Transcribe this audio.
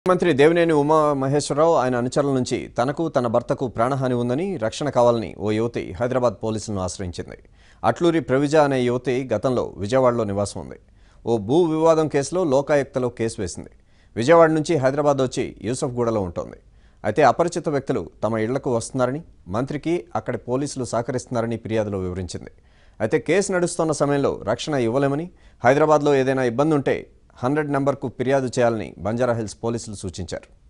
మంత్రి దేవినేని ఉమా మహేశ్వరరావు ఆయన అనుచరుల నుంచి తనకు తన భర్తకు ప్రాణహాని ఉందని రక్షణ కావాలని ఓ యువతి హైదరాబాద్ పోలీసులను ఆశ్రయించింది అట్లూరి ప్రవిజ అనే యువతి గతంలో విజయవాడలో నివాసం ఉంది ఓ భూ వివాదం కేసులో లోకాయుక్తలో కేసు వేసింది విజయవాడ నుంచి హైదరాబాద్ వచ్చి యూసఫ్గూడలో ఉంటోంది అయితే అపరిచిత వ్యక్తులు తమ ఇళ్లకు వస్తున్నారని మంత్రికి అక్కడి పోలీసులు సహకరిస్తున్నారని ఫిర్యాదులో వివరించింది అయితే కేసు నడుస్తున్న సమయంలో రక్షణ ఇవ్వలేమని హైదరాబాద్లో ఏదైనా ఇబ్బంది ఉంటే హండ్రెడ్ నెంబర్కు ఫిర్యాదు చేయాలని బంజారాహిల్స్ పోలీసులు సూచించారు